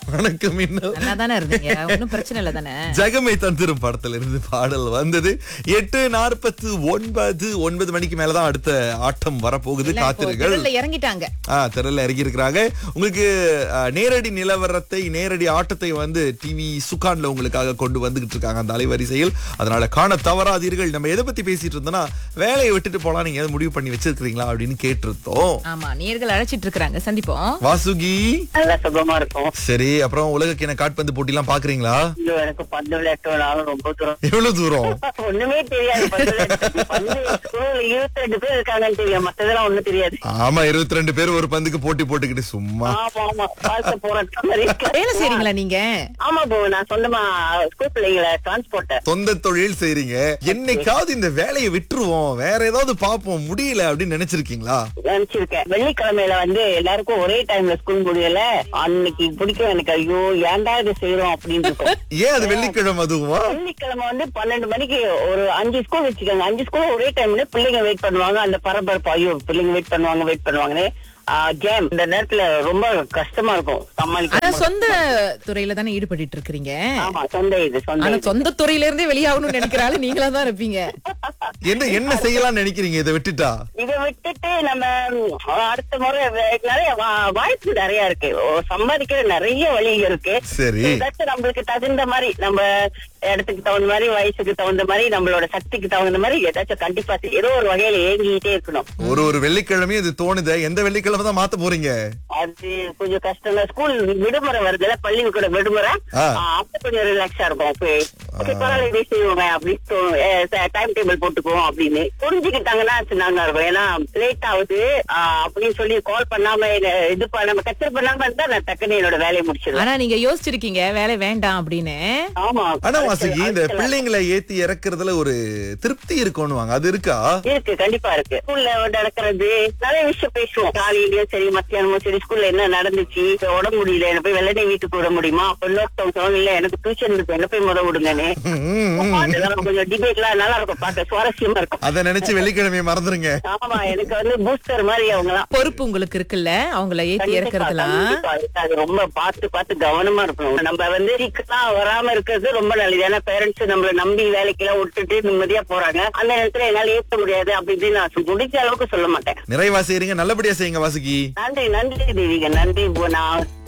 வணக்கம் இன்னும் நல்லா தானே இருந்தீங்க ஒன்னும் பிரச்சனை இல்ல தானே ஜெகமே தந்திரும் படத்துல இருந்து பாடல் வந்தது எட்டு நாற்பத்து ஒன்பது ஒன்பது மணிக்கு மேலதான் அடுத்த ஆட்டம் வரப்போகுது காத்திருங்கள் திடல்ல இறங்கிட்டாங்க ஆ திரல்ல இறங்கி இருக்கிறாங்க உங்களுக்கு ஆ, நேரடி நிலவரத்தை நேரடி ஆட்டத்தை வந்து டிவி சுகான்ல உங்களுக்காக கொண்டு வந்துகிட்டு இருக்காங்க அந்த அலைவரிசையில் அதனால காண தவறாதீர்கள் நம்ம எதை பத்தி பேசிட்டு இருந்தோம்னா வேலையை விட்டுட்டு போலாம் நீங்க எதாவது முடிவு பண்ணி வச்சிருக்கீங்களா அப்படின்னு கேட்டிருந்தோம் ஆமா நேர்கள் அழைச்சிட்டு இருக்காங்க சந்திப்போம் வாசுகி நல்லா சுகமா இருக்கும் சரி அப்புறம் உலகக்கிண காட்பந்து போட்டி எல்லாம் பாக்குறீங்களா ஐயோ, எனக்கு பந்து விளையாட்டு ரொம்ப தூரம் எவ்வளவு தூரம் ஒண்ணுமே தெரியாது பந்து விளையாட்டு. பந்து ஸ்கூல்ல இருபத்தி ரெண்டு பேர் இருக்காங்கன்னு தெரியும் மத்ததெல்லாம் ஒண்ணும் தெரியாது ஆமா இருபத்தி ரெண்டு பேர் ஒரு பந்துக்கு போட்டி போட்டுக்கிட்டு சும்மா ஆமா ஆமா வாழ்க்கை போராட்டம் மாதிரி இருக்கு. வேலை செய்றீங்களா நீங்க ஆமா போ நான் சொந்தமா ஸ்கூல் பிள்ளைங்களை டிரான்ஸ்போர்ட் சொந்த தொழில் செய்றீங்க என்னைக்காவது இந்த வேலையை விட்டுருவோம் வேற ஏதாவது பாப்போம் முடியல அப்படின்னு நினைச்சிருக்கீங்களா நினைச்சிருக்கேன் வெள்ளிக்கிழமையில வந்து எல்லாருக்கும் ஒரே டைம்ல ஸ்கூல் முடியல அன்னைக்கு பிடிக்கும் எனக்கு ஐயோ ஏன்டா இது செய்யறோம் அப்படின்னு இருக்கும் ஏன் அது வெள்ளிக்கிழமை அதுவா வெள்ளிக்கிழமை வந்து பன்னெண்டு மணிக்கு ஒரு அஞ்சு ஸ்கூல் வச்சுக்கோங்க அஞ்சு ஸ்கூல் ஒரே டைம்ல பிள்ளைங்க வெயிட் பண்ணுவாங்க அந்த பரபரப்பு ஐயோ பிள்ளைங்க வெயிட் பண்ணுவாங்க வெயிட் பண்ணுவாங்கன்னு ஜேம் இந்த நேரத்துல ரொம்ப கஷ்டமா இருக்கும் ஆனா சமாளிக்க சொந்த துறையில தானே ஈடுபட்டு இருக்கிறீங்க ஆமா சொந்த இது சொந்த ஆனா இது. சொந்த துறையில இருந்தே வெளியாகணும்னு நினைக்கிறாள் நீங்களா தான் இருப்பீங்க என்ன என்ன செய்யலாம்னு நினைக்கிறீங்க இதை விட்டுட்டா இதை விட்டுட்டு நம்ம ம், அடுத்த முறை வே- நிறைய வா- வாய்ப்பு நிறைய இருக்கு ஓ, சம்பாதிக்கிற நிறைய வழி இருக்கு சரி ஏதாச்சும் நம்மளுக்கு தகுந்த மாதிரி நம்ம இடத்துக்கு தகுந்த மாதிரி வயசுக்கு தகுந்த மாதிரி நம்மளோட சக்திக்கு தகுந்த மாதிரி ஏதாச்சும் கண்டிப்பா செய்- ஏதோ ஒரு வகையில ஏங்கிட்டே இருக்கணும் ஒரு ஒரு வெள்ளிக்கிழமையும் இது தோணுது எந்த வெள்ளிக்கிழமை தான் மாத்த போறீங்க அது கொஞ்சம் கஷ்டம் தான் ஸ்கூல் விடுமுறை வருதுல பள்ளி கூட விடுமுறை ஆ. ஆ, அப்ப கொஞ்சம் ரிலாக்ஸா இருக்கும் அப்ப ஓகே பரவாயில்ல இதே செய்வோங்க அப்படின்னு டைம் டேபிள் போட்டுக்குவோம் அப்படின்னு புரிஞ்சுக்கிட்டாங்கன்னா நாங்க இருக்கும் ஏன்னா லேட் ஆகுது ஆ, அப்படின்னு சொல்லி கால் பண்ணாம என்ன இது பண்ணாம கச்சர் பண்ணாம இருந்தா நான் டக்குன்னு என்னோட வேலையை முடிச்சிடுவேன் ஆனா நீங்க யோசிச்சிருக்கீங்க வேலை வேண்டாம் அப்படின்னு ஆமா ஆனா வாசுகி இந்த பிள்ளைங்களை ஏத்தி இறக்குறதுல ஒரு திருப்தி இருக்கும்னுவாங்க அது இருக்கா இருக்கு கண்டிப்பா இருக்கு ஸ்கூல்ல நடக்கிறது நிறைய விஷயம் பேசுவோம் காலையிலயும் சரி மத்தியானமும் சரி ஸ்கூல்ல என்ன நடந்துச்சு இப்ப உடம்பு முடியல என்ன போய் வெள்ளனை வீட்டுக்கு விட முடியுமா அப்ப இன்னொருத்தவங்க சொல்லுவாங்க இல்ல எனக்கு டியூஷன் இருக்கு என்ன போய் முத விடுங்கன்னு ம், அதெல்லாம் கொஞ்சம் டிபேட் எல்லாம் நல்லா இருக்கும் பார்க்க சுவாரஸ்யமா இருக்கும் அத நினைச்சு வெள்ளிக்கிழமையை மறந்துருங்க ஆமா எனக்கு வந்து பூஸ்டர் மாதிரி அவங்க எல்லாம் பொறுப்பு உங்களுக்கு இருக்குல்ல அவங்கள ஏத்தி கண்டிப்பா, இறக்குறதுலாம் கண்டிப்பா. அது ரொம்ப பார்த்து பார்த்து கவனமா இருக்கணும் நம்ம வந்து சீக்கிரம் வராம இருக்கிறது ரொம்ப நல்லது ஏன்னா பேரண்ட்ஸ் நம்மள நம்பி வேலைக்கு எல்லாம் விட்டுட்டு நிம்மதியா போறாங்க அந்த நேரத்துல என்னால ஏற்க முடியாது அப்படி இப்படின்னு நான் முடிஞ்ச அளவுக்கு சொல்ல மாட்டேன் நிறைவா செய்றீங்க நல்லபடியா செய்யுங்க வாசுகி நன்றி நன்றி தேவிக நன்றி இப்போ நான்